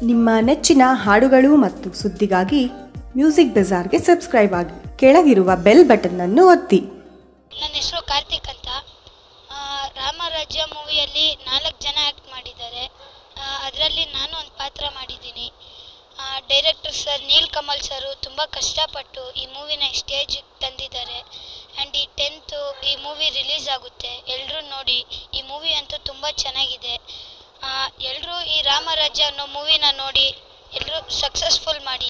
ನಿಮ್ಮ ನೆಚ್ಚಿನ ಹಾಡುಗಳು ಮತ್ತು ಸುದ್ದಿಗಾಗಿ ಮ್ಯೂಸಿಕ್ ಬಜಾರ್ಗೆ ಸಬ್ಸ್ಕ್ರೈಬ್ ಆಗಿ ಕೆಳಗಿರುವ ಬೆಲ್ ಬಟನ್ ಅನ್ನು ಒತ್ತಿ ನನ್ನ ಹೆಸರು ಕಾರ್ತಿಕ್ ಅಂತ ಆ, ರಾಮರಾಜ್ಯ ಮೂವಿಯಲ್ಲಿ ನಾಲ್ಕು ಜನ ಆ್ಯಕ್ಟ್ ಮಾಡಿದ್ದಾರೆ ಅದರಲ್ಲಿ ನಾನು ಒಂದು ಪಾತ್ರ ಮಾಡಿದ್ದೀನಿ director sir Neel Kamal sir ತುಂಬ ಕಷ್ಟಪಟ್ಟು ಈ ಮೂವಿನ ಸ್ಟೇಜಿಗೆ ತಂದಿದ್ದಾರೆ ಆ್ಯಂಡ್ ಈ ಟೆಂತು ಈ ಮೂವಿ ರಿಲೀಸ್ ಆಗುತ್ತೆ ಎಲ್ಲರೂ ನೋಡಿ ಈ ಮೂವಿ ಅಂತೂ ತುಂಬ ಚೆನ್ನಾಗಿದೆ ಎಲ್ಲರೂ ಈ ರಾಮರಾಜ್ಯ ಅನ್ನೋ ಮೂವಿನ ನೋಡಿ ಎಲ್ಲರೂ ಸಕ್ಸಸ್ಫುಲ್ ಮಾಡಿ